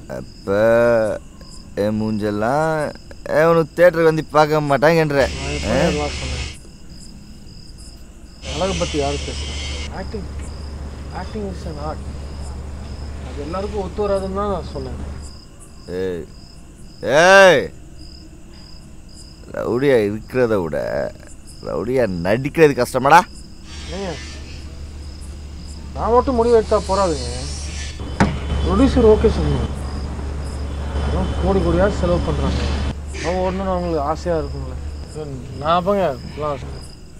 அப்போ என் மூஞ்செல்லாம் உனக்கு தேட்டருக்கு வந்து பார்க்க மாட்டாங்கன்ற நான் இப்போ எல்லாம் சொன்னேன் அழகை பற்றி யார் பேசுகிறேன் acting acting is an art அது எல்லாருக்கும் ஒத்து வராதுன்னு தான் நான் சொன்னேன் ஏய் ஏய் ரவுடியா இருக்கிறத விட ரவுடியா நடிக்கிறது கஷ்டமாடா ஏங்க நான் மட்டும் முடிவு எடுத்தா போறாதுங்க ப்ரொடியூசர் ஓகே சொல்லணும் அதான் கோடி கோடியாக செலவு பண்ணுறாங்க அவங்க ஒன்று அவங்களுக்கு ஆசையாக இருக்குங்களே நான் அப்பங்க இப்படிலாம் சொல்றேன்.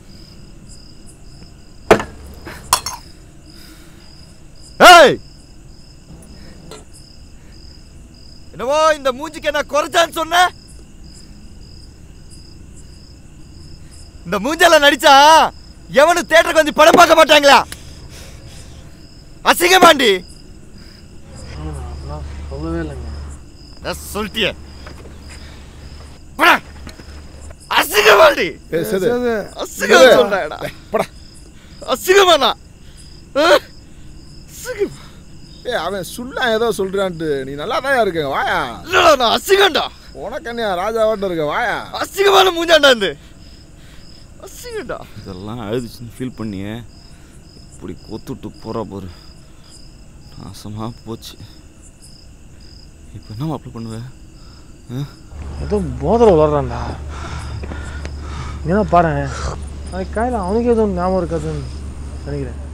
ஏய் என்னவோ இந்த மூஞ்சிக்கு என்ன குறைச்சான்னு சொன்ன இந்த மூஞ்செல்லாம் நடிச்சா எவனும் தேட்டருக்கு வந்து படம் பார்க்க மாட்டாங்களா அசிங்கமாண்டி நான் அப்படிலாம் சொல்லவே இல்லைங்க நான் சொல்லிட்டியே போடா. அசிங்கமாண்டி பேசுது அசிங்கம் சொல்றேடா போடா அசிங்கமாண்ணா அசிங்கம் ஏ அவன் சுள்ளா ஏதோ சொல்றான்ட்டு நீ நல்லா தான் இருக்க வாயா இல்லடா நான் அசிங்கம்டா உனக்கு என்ன ராஜாவாட்டம் இருக்க வாயா அசிங்கமான மூஞ்சாண்டா இந்த அசிங்கம்டா இதெல்லாம் அழுதுச்சுன்னு ஃபீல் பண்ணியே இப்படி கொத்துட்டு போகிறா பாரு நாசமாக போச்சு இப்போ என்ன அப்ளை பண்ணுவேன் ஏதோ போதில் விளாட்றான்டா ஏன்னா பாரு அது கையில் அவனுக்கு எதுவும் ஞாபகம் இருக்காதுன்னு நினைக்கிறேன்